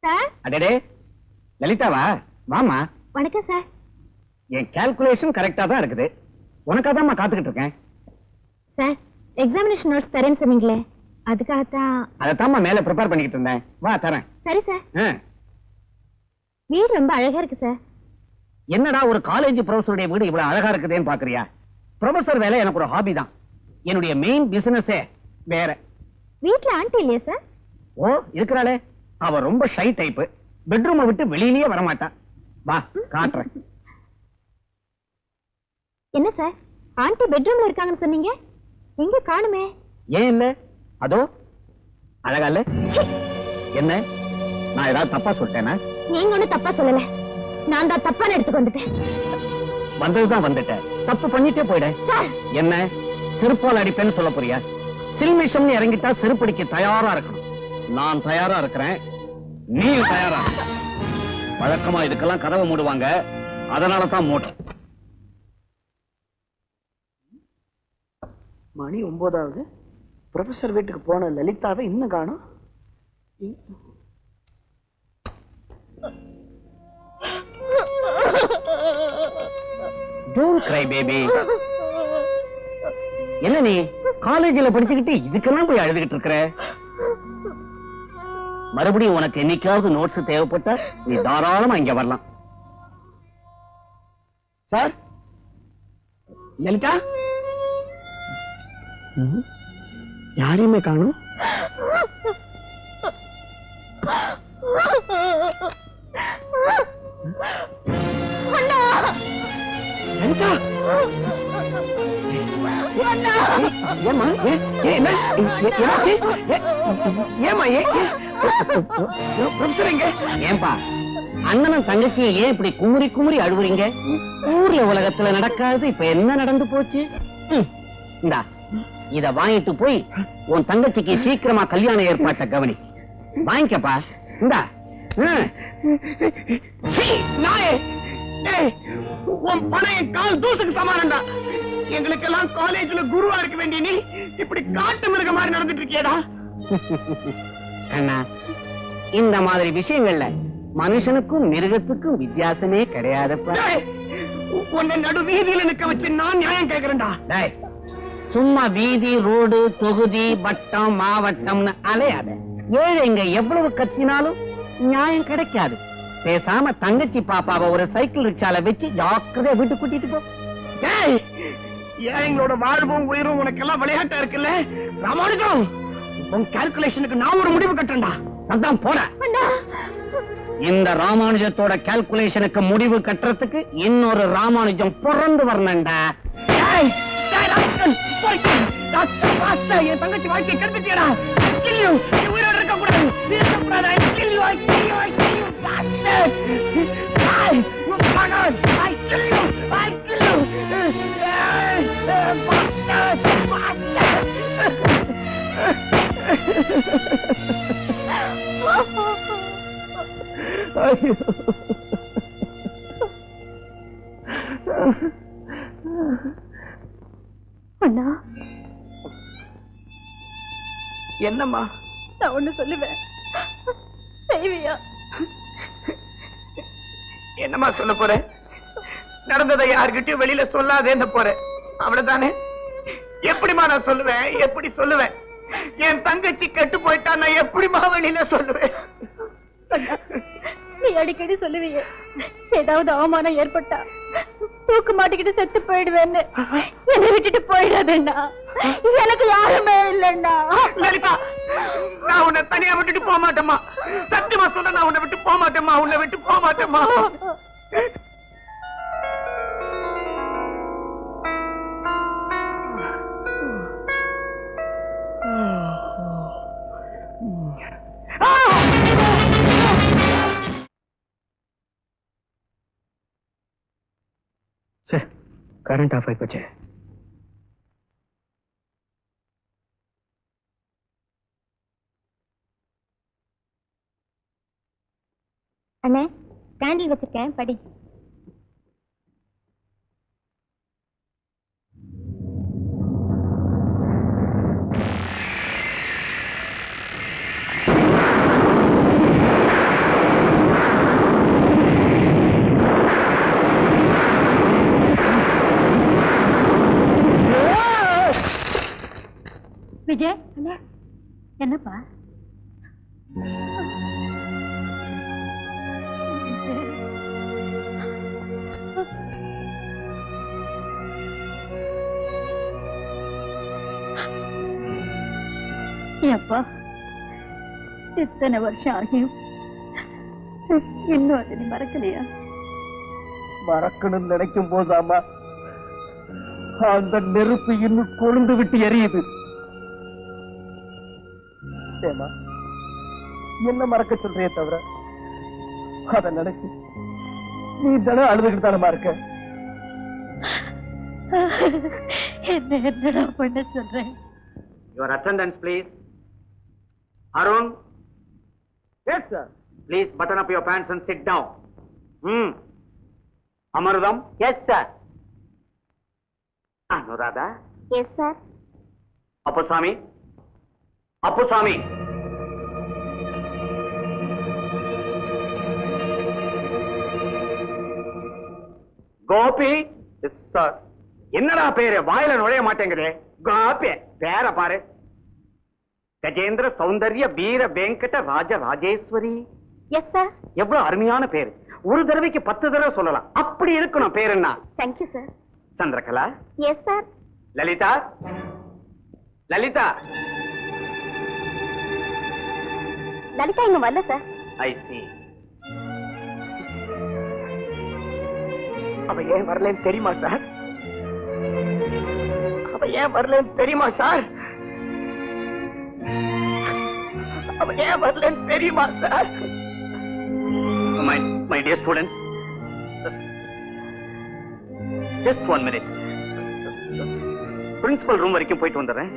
Sir அடடே லலிதாவா வாமா வணக்கம் சார் என் கால்குலேஷன் கரெக்டா தான் இருக்குது உனக்காக தான் காத்துக்கிட்டு இருக்கேன் சார் எக்ஸாமினேஷன் நோட்ஸ் தரேன்னு சொன்னீங்களே அதுக்காகத்தான் அதைத்தாம்மா மேல ப்ரிப்பேர் பண்ணிக்கிட்டு இருந்தேன் வா தரேன் சரி சார் ஆ. வீடு ரொம்ப அழகா இருக்கு சார் என்னடா ஒரு காலேஜ் ப்ரொஃபஸருடைய வீடு இவ்வளவு அழகா இருக்குதேன்னு பாக்குறியா ப்ரொஃபசர் வேலை எனக்கு ஒரு ஹாபி தான் என்னுடைய மெயின் பிசினஸே வேற வீட்ல ஆண்டி இல்லையா சார் ஓ இருக்கிறாளே அவ ரொம்ப ஷை டைப் பெட்ரூமை விட்டு வெளியிலேயே வரமாட்டா வா காட்டுறேன் என்ன சார் ஆண்டி பெட்ரூம்ல இருக்காங்கன்னு சொன்னீங்க எங்க காணுமே ஏன் இல்ல அதோ அழகா இல்ல என்ன நான் ஏதாவது தப்பா சொல்லிட்டேனா நீங்க ஒண்ணும் தப்பா சொல்லல நான் தான் தப்பான எடுத்துக்கு வந்துட்டேன் வந்ததுதான் வந்துட்டேன் தப்பு பண்ணிட்டே போயிட சார் என்ன செருப்பால் அடிப்பேன்னு சொல்ல போறியா சில்மிஷம்னு இறங்கிட்டா செருப்படிக்க தயாரா இருக்கணும் நான் தயாரா இருக்கிறேன் நீ தயாரா இருக்க. வழக்கமா இதுக்கெல்லாம் கதவை மூடுவாங்க அதனால தான் மூடும் மணி ஒன்பதாவது ப்ரொஃபசர் வீட்டுக்கு போன லலிதாவை இன்னும் காணும் டோன்ட் கிரை பேபி என்ன நீ காலேஜில் படிச்சுக்கிட்டு இதுக்கெல்லாம் போய் அழுதுகிட்டு இருக்கிற மறுபடியும் உனக்கு என்னைக்காவது நோட்ஸ் தேவைப்பட்டா நீ தாராளமா இங்க வரலாம் சார் லலிதா யாரையுமே காணும் லலிதா ஏமா என்ன ஏ- என்னாச்சு? ஏ- ஏம்மா ஏ ப்ரொஃபசர் எங்க ஏன்பா அண்ணனும் தங்கச்சியை ஏன் இப்படி குமுறி குமுறி அழுவுறீங்க ஊர்ல உலகத்துல நடக்காது இப்ப என்ன நடந்து போச்சு ம், இந்தா இத வாங்கிட்டு போய் உன் தங்கச்சிக்கு சீக்கிரமா கல்யாண ஏற்பாட்ட கவனி வாங்கிக்கப்பா இந்தா ம். சீ, நாயே ஏய், உன் பணைய கால் தூசுக்கு சமானம்டா எங்களுக்கெல்லாம் காலேஜ்ல குருவா இருக்க வேண்டிய நீ இப்படி காட்டு மிருக மாதிரி நடந்துட்டு இருக்கியடா அண்ணா இந்த மாதிரி விஷயங்கள்ல மனுஷனுக்கும் மிருகத்துக்கும் வித்தியாசமே கிடையாதுப்பா ஏய், உன்னை நடு வீதியில நிக்க வச்சு நான் நியாயம் கேக்குறேன்டா டேய், சும்மா வீதி ரோடு தொகுதி வட்டம் மாவட்டம்னு அலையாத ஏழைங்க எவ்வளவு கத்தினாலும் நியாயம் கிடைக்காது பேசாம தங்கச்சி பாப்பாவை ஒரு சைக்கிள் ரிக்ஷால வச்சு ஜாக்கிரதையா வீட்டுக்கு கூட்டிட்டு போ ஏய் ஏழைங்களோட வாழ்வும் உயிரும் உனக்கெல்லாம் விளையாட்டா இருக்குல்ல ராமானுஜம் உன் கால்குலேஷனுக்கு நான் ஒரு முடிவு கட்டேன்டா அதான் போட இந்த ராமானுஜத்தோட கால்குலேஷனுக்கு முடிவு கட்டுறதுக்கு இன்னொரு ராமானுஜம் பிறந்து வரணும்டா ஏய், ஏய், ராஸ்கல், போய்க்கு. ராஸ்கல், ராஸ்கல், என் தங்கச்சி வாழ்க்கையை கெடுத்துட்டியேடா. I kill you. நீ உயிரோட இருக்கக்கூடாது. நீ இருக்கக்கூடாது. I kill you, I kill you, I kill you, bastard. ஏய், you bastard. I kill you, I kill you. ஏய், ஏய், bastard, bastard. ஐயோ அண்ணா என்னம்மா நான் ஒண்ணு சொல்லுவேன் செய்வியா என்னம்மா சொல்ல போற நடந்ததை யார்கிட்டயும் வெளியில சொல்லாதேன்னு போறேன் அவ்வளவுதானே எப்படிம்மா நான் சொல்லுவேன் எப்படி சொல்லுவேன் என் தங்கச்சி கெட்டு போயிட்டா நான் எப்படிம்மா வெளியில சொல்லுவேன் நீ அடிக்கடி சொல்லுவீங்க ஏதாவது அவமானம் ஏற்பட்டா தூக்கு மாட்டிக்கிட்டு செத்து போயிடுவேன்னு என்னை விட்டுட்டு போயிடாதேண்ணா எனக்கு யாருமே இல்லைண்ணா லலிதா நான் உன்னை தனியா விட்டுட்டு போக மாட்டேம்மா சத்தியமா சொன்ன நான் உன்னை விட்டு போக மாட்டேம்மா உன்னை விட்டு போக மாட்டேம்மா கரண்ட் ஆஃப் ஆயிப்போச்சே அண்ணே கேண்டில் வச்சிருக்கேன் படி அப்பா இத்தனை வருஷம் ஆகியும் இன்னும் அதை நீ மறக்கலையா மறக்கணும்னு நினைக்கும் போதாமா அந்த நெருப்பு இன்னும் கொழுந்து விட்டு எரியுது ஏமா என்ன மறக்க சொல்றியே தவிர அத நினைச்சு நீ தானே அழுதுகிட்டு தானமா இருக்க என்ன என்னடா பண்ண சொல்றேன் your attendance please Arun yes sir please button up your pants and sit down hmm Amirtham yes sir Anuradha yes sir Appusamy Appusamy Gopi sir என்னடா பேரு வாயில நுழைய மாட்டேங்குது கோபி பேர பாரு கஜேந்திர சௌந்தர்ய வீர வெங்கட ராஜ ராஜேஸ்வரி எஸ் சார் எவ்வளவு அருமையான பேரு ஒரு தடவைக்கு பத்து தடவை சொல்லலாம் அப்படி இருக்கணும் பேர் என்ன thank you sir Chandrakala yes sir Lalitha Lalitha Lalitha இங்க வரல சார் ஐ சி அவ ஏன் வரலன்னு தெரியுமா சார் அவ ஏன் வரலன்னு தெரியுமா சார் அவ ஏன் வரலன்னு தெரியுமா sir my my dear students just one minute principal room வரைக்கும் போயிட்டு வந்துடுறேன்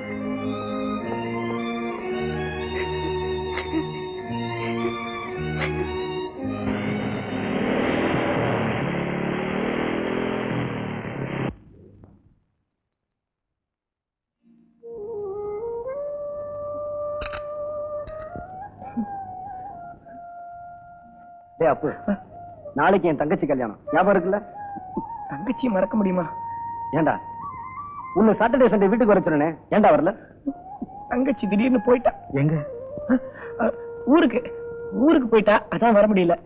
டே அப்பு நாளைக்கு என் தங்கச்சி கல்யாணம் ஞாபகம் இருக்குல்ல தங்கச்சி மறக்க முடியுமா ஏண்டா உன்னை சாட்டர்டே சண்டே வீட்டுக்கு வர சொன்னேன் ஏண்டா வரல தங்கச்சி திடீர்னு போயிட்டா எங்க ஊருக்கு ஊருக்கு போயிட்டா அதான் வர முடியல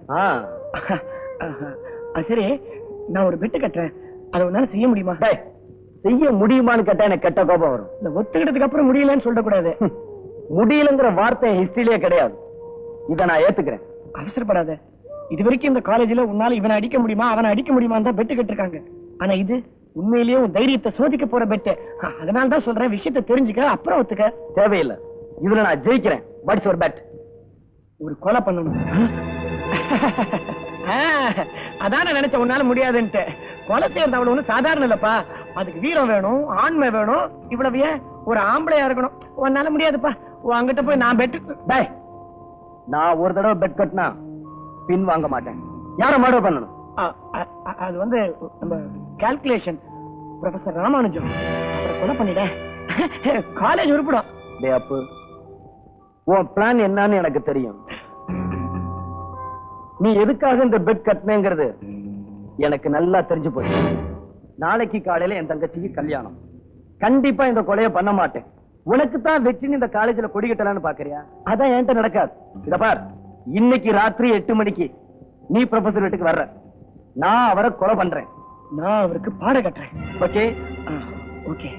சரி நான் ஒரு பெட்டு கட்டுறேன் அதை உன்னால செய்ய முடியுமா செய்ய முடியுமான்னு கேட்டா எனக்கு கெட்ட கோபம் வரும் இல்ல ஒத்துக்கிட்டதுக்கு அப்புறம் முடியலன்னு சொல்லக்கூடாது முடியலங்கிற வார்த்தை ஹிஸ்டரியிலே கிடையாது இத நான் ஏத்துக்கிறேன் அவசரப்படாத இது வரைக்கும் இந்த காலேஜ்ல உன்னால இவனை அடிக்க முடியுமா அவனை அடிக்க முடியுமா தான் பெட்டு கட்டிருக்காங்க ஆனா இது உண்மையிலேயே உன் தைரியத்தை சோதிக்க போற பெட்டு அதனால தான் சொல்றேன் விஷயத்தை தெரிஞ்சுக்க அப்புறம் ஒத்துக்க தேவையில்லை இதுல நான் ஜெயிக்கிறேன் வாட்ஸ் ஒரு பெட் ஒரு கொலை பண்ணணும் அதான நினைச்ச உன்னால முடியாதுன்ட்டு கொலை செய்யறது அவ்வளவு ஒண்ணும் சாதாரண இல்லப்பா அதுக்கு வீரம் வேணும் ஆண்மை வேணும் இவ்வளவு ஏன் ஒரு ஆம்பளையா இருக்கணும் உன்னால முடியாதுப்பா உன் அங்கிட்ட போய் நான் பெட்டு டேய் நான் ஒரு தடவை பெட் கட்டினா பின் வாங்க மாட்டேன் யார மர்டர் பண்ணணும் அது வந்து நம்ம கால்குலேஷன் ப்ரொஃபசர் ராமானுஜம் அப்புறம் கொலை பண்ணிட காலேஜ் உருப்பிடும் டே அப்பு உன் பிளான் என்னன்னு எனக்கு தெரியும் நீ எதுக்காக இந்த பெட் கட்டினேங்கிறது எனக்கு நல்லா தெரிஞ்சு போச்சு நாளைக்கு காலையில என் தங்கச்சிக்கு கல்யாணம் கண்டிப்பா இந்த கொலையை பண்ண மாட்டேன் உனக்கு தான் வெற்றின்னு இந்த காலேஜ்ல கொடி கட்டலான்னு பாக்குறியா அதான் என்கிட்ட நடக்காது இத பார் இன்னைக்கு ராத்திரி எட்டு மணிக்கு நீ ப்ரொஃபசர் வீட்டுக்கு வர்ற நான் அவரை கொலை பண்றேன் நான் அவருக்கு பாட கட்டுறேன் ஓகே ஓகே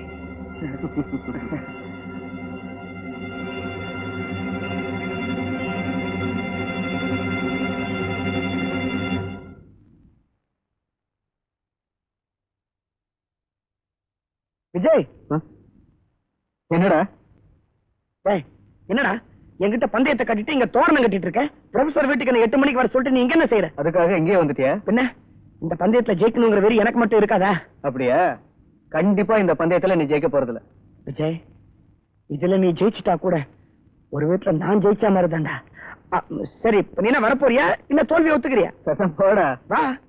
விஜய் என்னடா டேய் என்னடா என்கிட்ட பந்தயத்தை கட்டிட்டு இங்க தோரணம் கட்டிட்டு இருக்க ப்ரொஃபசர் வீட்டுக்கு என்ன எட்டு மணிக்கு வர சொல்லிட்டு நீ இங்க என்ன செய்யற அதுக்காக எங்கே வந்துட்டியா என்ன இந்த பந்தயத்துல ஜெயிக்கணுங்கிற வெறி எனக்கு மட்டும் இருக்காதா அப்படியா கண்டிப்பா இந்த பந்தயத்துல நீ ஜெயிக்க போறதில்ல விஜய் இதுல நீ ஜெயிச்சிட்டா கூட ஒரு வீட்டுல நான் ஜெயிச்சா மாதிரி தான்டா சரி இப்ப நீ என்ன வரப்போறியா இல்ல தோல்வி ஒத்துக்கிறியா போடா வா